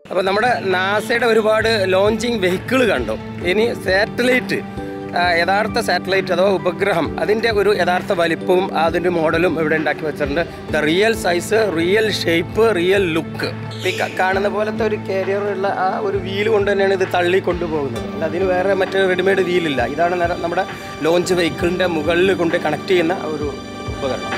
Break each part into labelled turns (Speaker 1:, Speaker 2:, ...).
Speaker 1: അപ്പോൾ നമ്മുടെ നാസയുടെ ഒരുപാട് ലോഞ്ചിങ് വെഹിക്കിൾ കണ്ടു ഇനി സാറ്റലൈറ്റ് ആ, യഥാർത്ഥ സാറ്റലൈറ്റ് അഥവാ ഉപഗ്രഹം അതിൻ്റെ ഒരു യഥാർത്ഥ വലിപ്പവും അതിൻ്റെ മോഡലും ഇവിടെ ഉണ്ടാക്കി വെച്ചിട്ടുണ്ട് the real size real shape real look ഈ ക- കാണുന്ന പോലത്തെ ഒരു കാരിയർ ഉള്ള ആ ഒരു വീല് കൊണ്ട് തന്നെയാണ് ഇത് തള്ളി കൊണ്ടുപോകുന്നത് അല്ല അതിന് വേറെ മറ്റേ റെഡിമെയ്ഡ് വീലില്ല ഇതാണ് നേരെ നമ്മുടെ ലോഞ്ച് വെഹിക്കിളിൻ്റെ മുകളിൽ കൊണ്ട് കണക്ട് ചെയ്യുന്ന ഒരു ഉപകരണം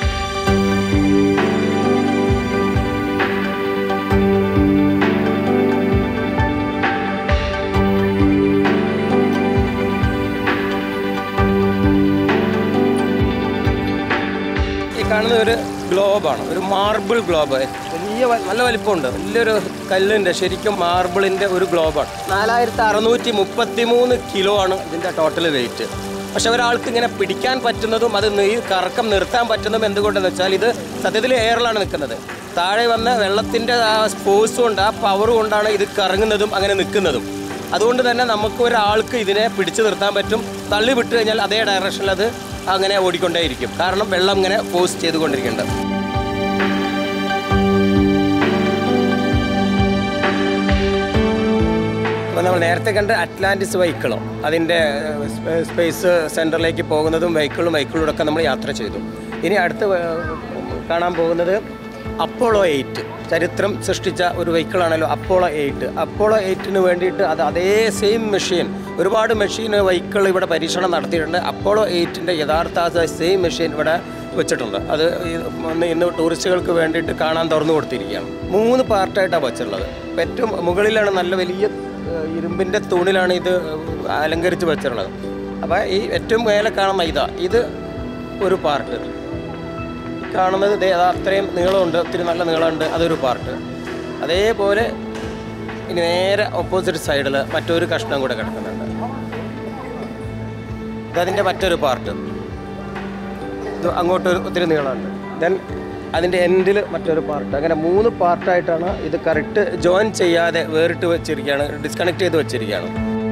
Speaker 1: ഈ കാണുന്ന ഒരു ഗ്ലോബാണ് ഒരു മാർബിൾ ഗ്ലോബ് വലിയ വ- നല്ല വലിപ്പമുണ്ട് വലിയൊരു കല്ലിൻ്റെ ശരിക്കും മാർബിളിൻ്റെ ഒരു ഗ്ലോബാണ് നാലായിരത്തി അറുന്നൂറ്റി മുപ്പത്തി മൂന്ന് കിലോ ആണ് ഇതിൻ്റെ ടോട്ടൽ വെയിറ്റ് പക്ഷെ ഒരാൾക്ക് ഇങ്ങനെ പിടിക്കാൻ പറ്റുന്നതും അത് ഈ കറക്കം നിർത്താൻ പറ്റുന്നതും എന്തുകൊണ്ടെന്ന് വെച്ചാൽ ഇത് സത്യത്തിൽ എയറിലാണ് നിൽക്കുന്നത് താഴെ വന്ന വെള്ളത്തിൻ്റെ ആ സ്പോഴ്സ് കൊണ്ട് ആ പവർ കൊണ്ടാണ് ഇത് കറങ്ങുന്നതും അങ്ങനെ നിൽക്കുന്നതും അതുകൊണ്ട് തന്നെ നമുക്ക് ഒരാൾക്ക് ഇതിനെ പിടിച്ചു നിർത്താൻ പറ്റും തള്ളി വിട്ട് കഴിഞ്ഞാൽ അതേ ഡയറക്ഷനിൽ അത് അങ്ങനെ ഓടിക്കൊണ്ടേയിരിക്കും കാരണം വെള്ളം ഇങ്ങനെ പോസ്റ്റ് ചെയ്തുകൊണ്ടിരിക്കുന്നുണ്ട് അപ്പോൾ നമ്മൾ നേരത്തെ കണ്ട അറ്റ്ലാന്റിസ് വെഹിക്കിളോ അതിൻ്റെ സ്പേസ് സെൻറ്ററിലേക്ക് പോകുന്നതും വെഹിക്കിളും വെഹിക്കിളിലൂടെ ഒക്കെ നമ്മൾ യാത്ര ചെയ്തു ഇനി അടുത്ത് വേ- കാണാൻ പോകുന്നത് അപ്പോളോ എയ്റ്റ് ചരിത്രം സൃഷ്ടിച്ച ഒരു വെഹിക്കിളാണല്ലോ അപ്പോളോ എയ്റ്റ് അപ്പോളോ എയ്റ്റിന് വേണ്ടിയിട്ട് അത് അതേ സെയിം മെഷീൻ ഒരുപാട് മെഷീൻ വെഹിക്കിൾ ഇവിടെ പരീക്ഷണം നടത്തിയിട്ടുണ്ട് അപ്പോളോ എയ്റ്റിൻ്റെ യഥാർത്ഥ സെയിം മെഷീൻ ഇവിടെ വെച്ചിട്ടുണ്ട് അത് ഈ വന്ന് ഇന്ന് ടൂറിസ്റ്റുകൾക്ക് വേണ്ടിയിട്ട് കാണാൻ തുറന്നു കൊടുത്തിരിക്കുകയാണ് മൂന്ന് പാർട്ടായിട്ടാണ് വെച്ചിട്ടുള്ളത് ഇപ്പം ഏറ്റവും മുകളിലാണ് നല്ല വലിയ ഏഹ്, ഇരുമ്പിൻ്റെ തൂണിലാണ് ഇത് അലങ്കരിച്ച് വെച്ചിട്ടുള്ളത് അപ്പോൾ ഈ ഏറ്റവും മേലെ കാണുന്ന ഇതാ ഇത് ഒരു പാർട്ട് കാണുന്നത് ദേ അതാ അത്രയും നീളമുണ്ട് ഒത്തിരി നല്ല നീളമുണ്ട് അതൊരു പാർട്ട് അതേപോലെ ഇനി നേരെ ഓപ്പോസിറ്റ് സൈഡിൽ മറ്റൊരു കഷ്ണം കൂടെ കിടക്കുന്നുണ്ട് ഇതതിൻ്റെ മറ്റൊരു പാർട്ട് ഇത് അങ്ങോട്ട് ഒരു ഒത്തിരി നീളമുണ്ട് ദെൻ അതിൻ്റെ എൻഡിൽ മറ്റൊരു പാർട്ട് അങ്ങനെ മൂന്ന് പാർട്ടായിട്ടാണ് ഇത് കറക്റ്റ് ജോയിൻ ചെയ്യാതെ വേറിട്ട് വെച്ചിരിക്കുകയാണ് ഡിസ്കണക്ട് ചെയ്ത് വെച്ചിരിക്കുകയാണ്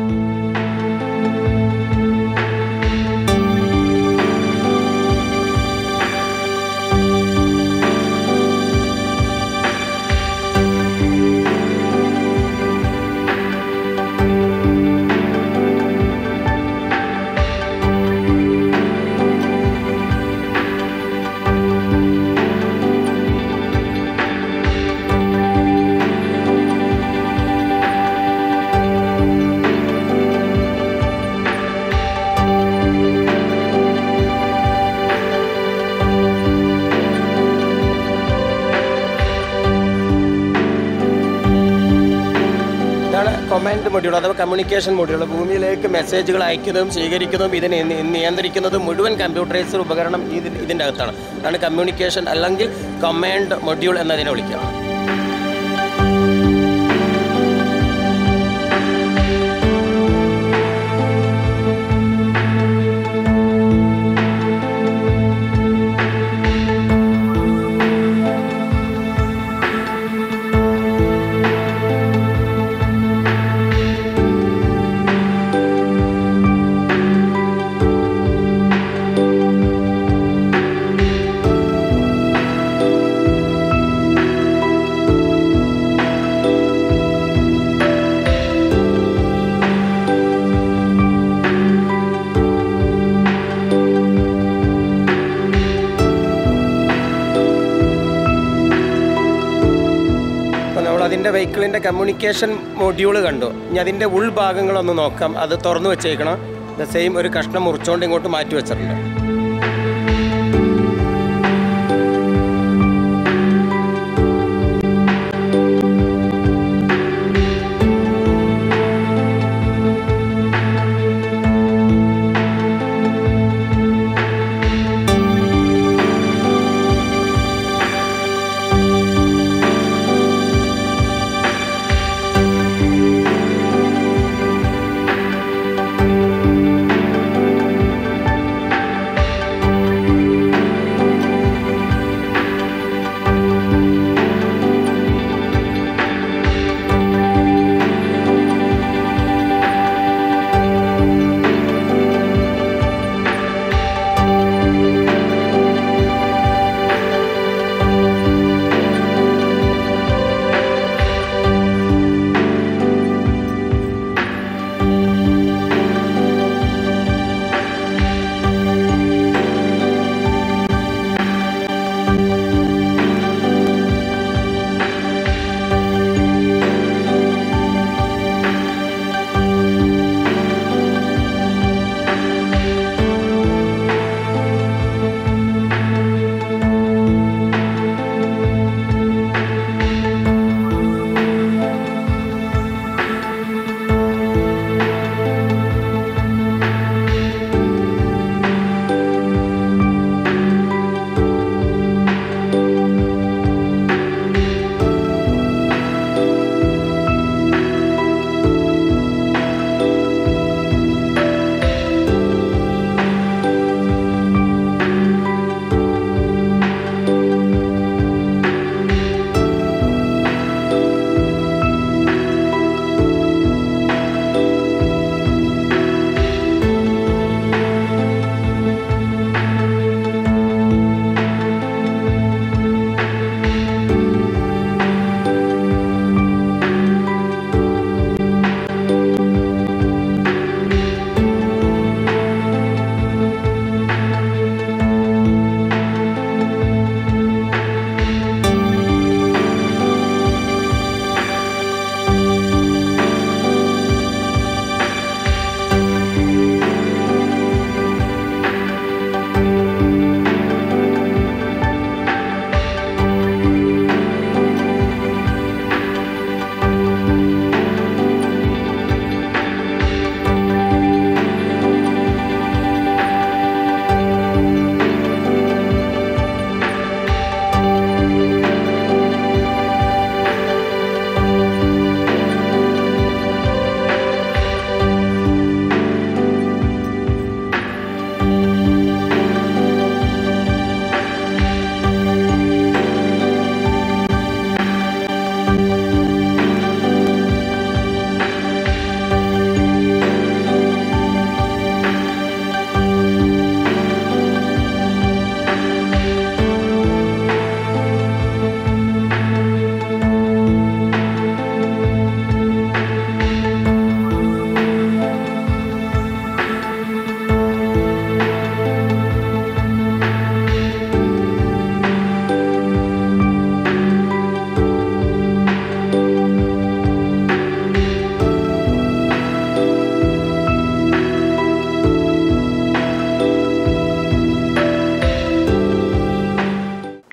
Speaker 1: ഇതാണ് കൊമാൻഡ് മൊഡ്യൂൾ അഥവാ കമ്മ്യൂണിക്കേഷൻ മൊഡ്യൂൾ ഭൂമിയിലേക്ക് മെസ്സേജുകൾ അയക്കുന്നതും സ്വീകരിക്കുന്നതും ഇതിനെ നി- നിയന്ത്രിക്കുന്നതും മുഴുവൻ കമ്പ്യൂട്ടറൈസ്ഡ് ഉപകരണം ഇതിന് ഇതിൻ്റെ അകത്താണ് അതാണ് കമ്മ്യൂണിക്കേഷൻ അല്ലെങ്കിൽ കമാൻഡ് മൊഡ്യൂൾ എന്നതിനെ വിളിക്കുക അപ്പോൾ നമ്മൾ അതിൻ്റെ വെഹിക്കിളിൻ്റെ കമ്മ്യൂണിക്കേഷൻ മൊഡ്യൂൾ കണ്ടു ഇനി അതിൻ്റെ ഉൾഭാഗങ്ങളൊന്ന് നോക്കാം അത് തുറന്നു വെച്ചേക്കണം ദ സെയിം ഒരു കഷ്ണം മുറിച്ചുകൊണ്ട് ഇങ്ങോട്ട് മാറ്റി വെച്ചിട്ടുണ്ട്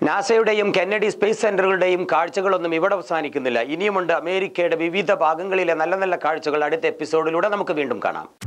Speaker 2: നാസയുടെയും കെന്നഡി സ്പേസ് സെന്ററുകളുടെയും കാഴ്ചകളൊന്നും ഇവിടെ അവസാനിക്കുന്നില്ല ഇനിയുമുണ്ട് അമേരിക്കയുടെ വിവിധ ഭാഗങ്ങളിലെ നല്ല നല്ല കാഴ്ചകൾ അടുത്ത എപ്പിസോഡിലൂടെ നമുക്ക് വീണ്ടും കാണാം